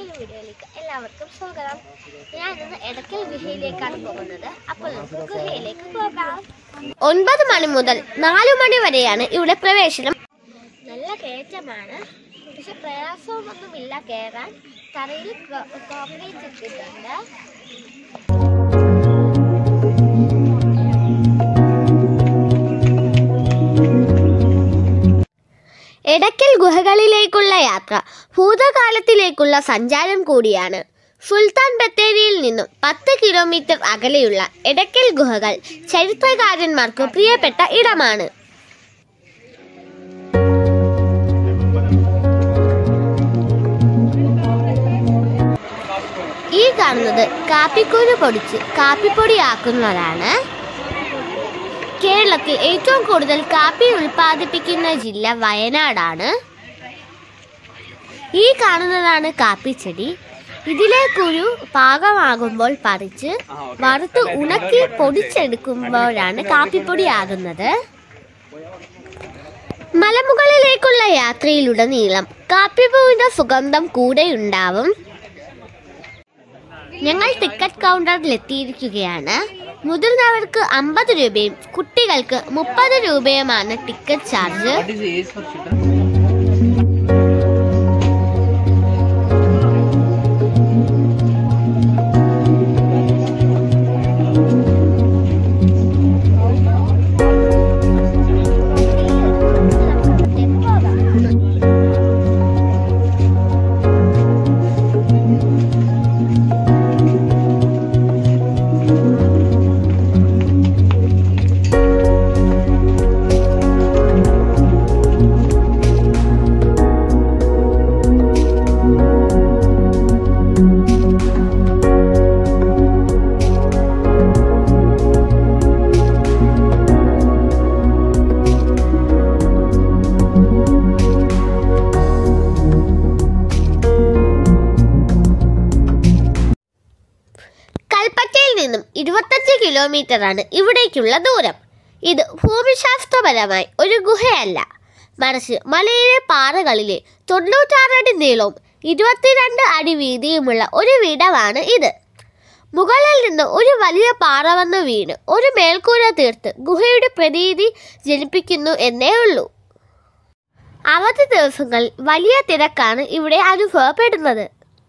പുതിയൊരു വീഡിയോയിലേക്ക് എല്ലാവർക്കും സ്വാഗതം ഞാൻ ഇന്ന് എടക്കൽ ഗുഹയിലേക്കാണ് പോകുന്നത് അപ്പോൾ നമുക്ക് ഗുഹയിലേക്ക് പോകാം ഒൻപത് മണി മുതൽ നാലു മണി വരെയാണ് ഇവിടെ പ്രവേശനം നല്ല കയറ്റമാണ് പക്ഷെ പ്രയാസമൊന്നുമില്ല കയറാൻ തറയിൽ കോൺക്രീറ്റ് ഇട്ടിട്ടുണ്ട് എടക്കൽ ഗുഹകളിലേക്കുള്ള യാത്ര ഭൂതകാലത്തിലേക്കുള്ള സഞ്ചാരം കൂടിയാണ് സുൽത്താൻ ബത്തേരിയിൽ നിന്നും പത്ത് കിലോമീറ്റർ അകലെയുള്ള എടക്കൽ ഗുഹകൾ ചരിത്രകാരന്മാർക്ക് പ്രിയപ്പെട്ട ഇടമാണ് ഈ കാണുന്നത് കാപ്പിക്കുരു പൊടിച്ച് കാപ്പിപ്പൊടിയാക്കുന്നതാണ് കേരളത്തിൽ ഏറ്റവും കൂടുതൽ കാപ്പി ഉൽപ്പാദിപ്പിക്കുന്ന ജില്ല വയനാടാണ് ഈ കാണുന്നതാണ് കാപ്പിച്ചെടി ഇതിലെ കുരു പാകമാകുമ്പോൾ പറിച്ച് വറുത്ത് ഉണക്കി പൊടിച്ചെടുക്കുമ്പോഴാണ് കാപ്പിപ്പൊടി ആകുന്നത് മലമുകളിലേക്കുള്ള യാത്രയിലുടനീളം കാപ്പിപ്പൂവിന്റെ സുഗന്ധം കൂടെയുണ്ടാവും ഞങ്ങൾ ടിക്കറ്റ് കൗണ്ടറിൽ എത്തിയിരിക്കുകയാണ് മുതിർന്നവർക്ക് അമ്പത് രൂപയും കുട്ടികൾക്ക് മുപ്പത് രൂപയുമാണ് ticket charge What is the age for children? കൽപ്പറ്റയിൽ നിന്നും ഇരുപത്തഞ്ച് കിലോമീറ്ററാണ് ഇവിടേക്കുള്ള ദൂരം ഇത് ഭൂമിശാസ്ത്രപരമായി ഒരു ഗുഹയല്ല മറിച്ച് മലയിലെ പാറകളിലെ തൊണ്ണൂറ്റാറ് അടി നീളവും ഇരുപത്തിരണ്ട് അടി വീതിയുമുള്ള ഒരു വീടമാണ് ഇത് മുകളിൽ നിന്ന് ഒരു വലിയ പാറ വന്ന് വീണ് ഒരു മേൽക്കൂര തീർത്ത് ഗുഹയുടെ പ്രതീതി ജനിപ്പിക്കുന്നു എന്നേ ഉള്ളൂ അവധി ദിവസങ്ങളിൽ വലിയ തിരക്കാണ് ഇവിടെ അനുഭവപ്പെടുന്നത്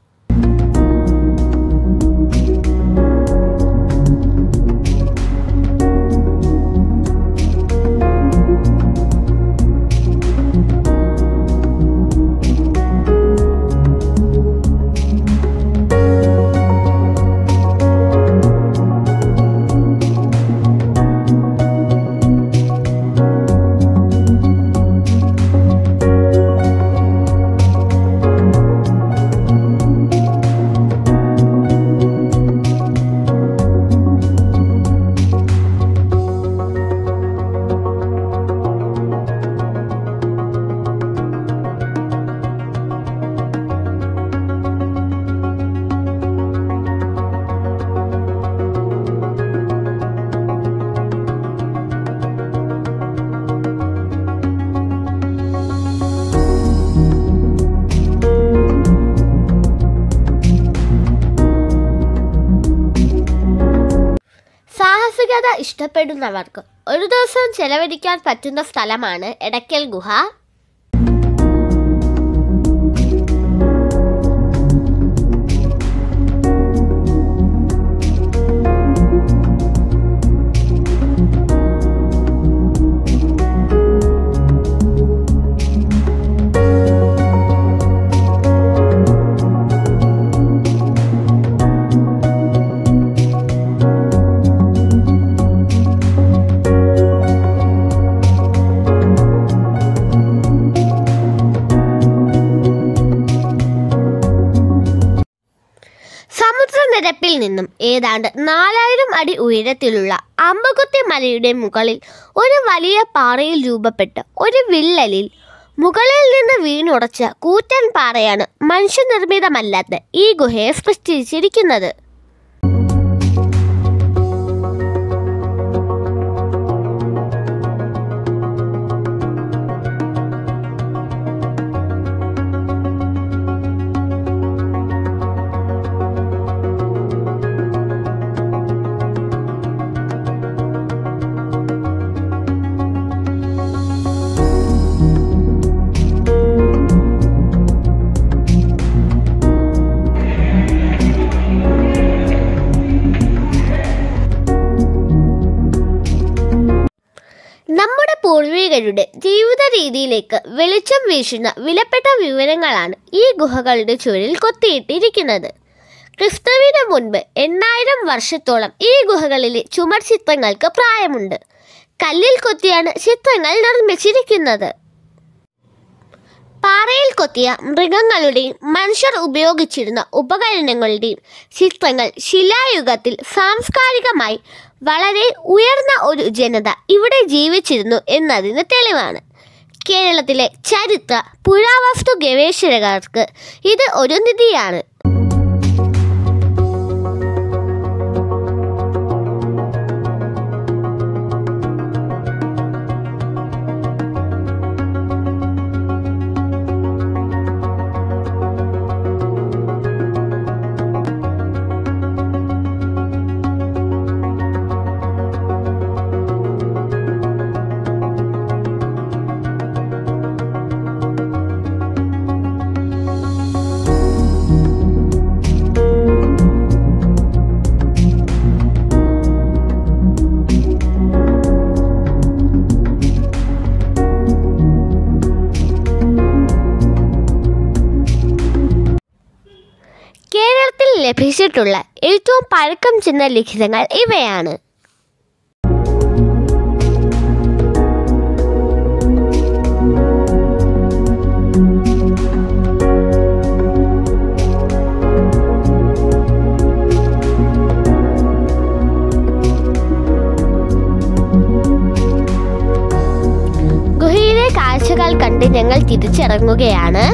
സാഹസികത ഇഷ്ടപ്പെടുന്നവർക്ക് ഒരു ദിവസം ചെലവഴിക്കാൻ പറ്റുന്ന സ്ഥലമാണ് എടക്കൽ ഗുഹ സമുദ്രനിരപ്പിൽ നിന്നും ഏതാണ്ട് നാലായിരം അടി ഉയരത്തിലുള്ള അമ്പകുത്തി മലയുടെ മുകളിൽ ഒരു വലിയ പാറയിൽ രൂപപ്പെട്ട ഒരു വിള്ളലിൽ മുകളിൽ നിന്ന് വീണുടച്ച കൂറ്റൻ പാറയാണ് മനുഷ്യനിർമ്മിതമല്ലാത്ത ഈ ഗുഹയെ സൃഷ്ടിച്ചിരിക്കുന്നത് പൂർവികരുടെ ജീവിത രീതിയിലേക്ക് വെളിച്ചം വീശുന്ന വിലപ്പെട്ട വിവരങ്ങളാണ് ഈ ഗുഹകളുടെ ചുവരിൽ കൊത്തിയിട്ടിരിക്കുന്നത് ക്രിസ്തുവിന് മുൻപ് എണ്ണായിരം വർഷത്തോളം ഈ ഗുഹകളിലെ ചുമർ ചിത്രങ്ങൾക്ക് പ്രായമുണ്ട് കല്ലിൽ കൊത്തിയാണ് ചിത്രങ്ങൾ നിർമ്മിച്ചിരിക്കുന്നത് പാറയിൽ കൊത്തിയ മൃഗങ്ങളുടെയും മനുഷ്യർ ഉപയോഗിച്ചിരുന്ന ഉപകരണങ്ങളുടെയും ചിത്രങ്ങൾ ശിലായുഗത്തിൽ സാംസ്കാരികമായി വളരെ ഉയർന്ന ഒരു ജനത ഇവിടെ ജീവിച്ചിരുന്നു എന്നതിന് തെളിവാണ് കേരളത്തിലെ ചരിത്ര പുരാവസ്തു ഗവേഷകർക്ക് ഇത് ഒരു നിധിയാണ് കേരളത്തിൽ ലഭിച്ചിട്ടുള്ള ഏറ്റവും പഴക്കം ചെന്ന ലിഖിതങ്ങൾ ഇവയാണ് ഗുഹയിലെ കാഴ്ചകൾ കണ്ട് ഞങ്ങൾ തിരിച്ചിറങ്ങുകയാണ്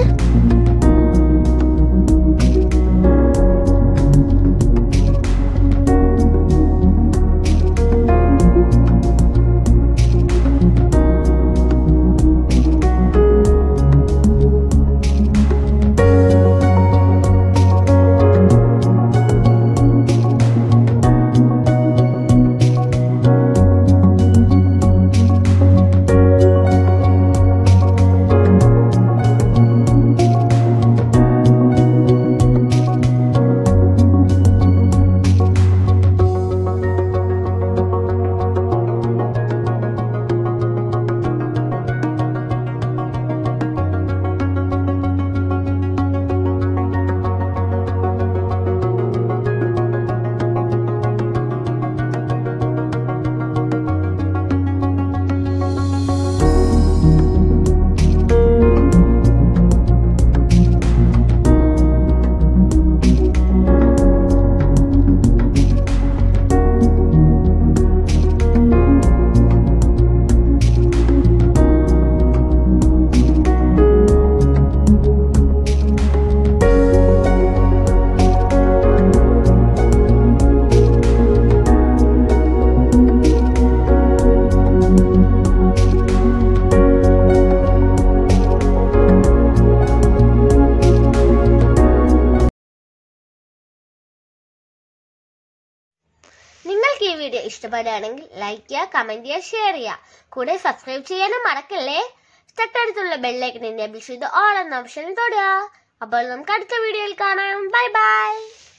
നിങ്ങൾക്ക് ഈ വീഡിയോ ഇഷ്ടപ്പെടുകയാണെങ്കിൽ ലൈക്ക് ചെയ്യുക കമന്റ് ചെയ്യുക ഷെയർ ചെയ്യുക കൂടെ സബ്സ്ക്രൈബ് ചെയ്യാനും മറക്കല്ലേ തൊട്ടടുത്തുള്ള ബെല്ലൈക്കൻ എനേബിൾ ചെയ്ത് ഓൾ എന്ന ഓപ്ഷനിൽ തൊടുക അപ്പോൾ നമുക്ക് അടുത്ത വീഡിയോയിൽ കാണാം ബൈ ബൈ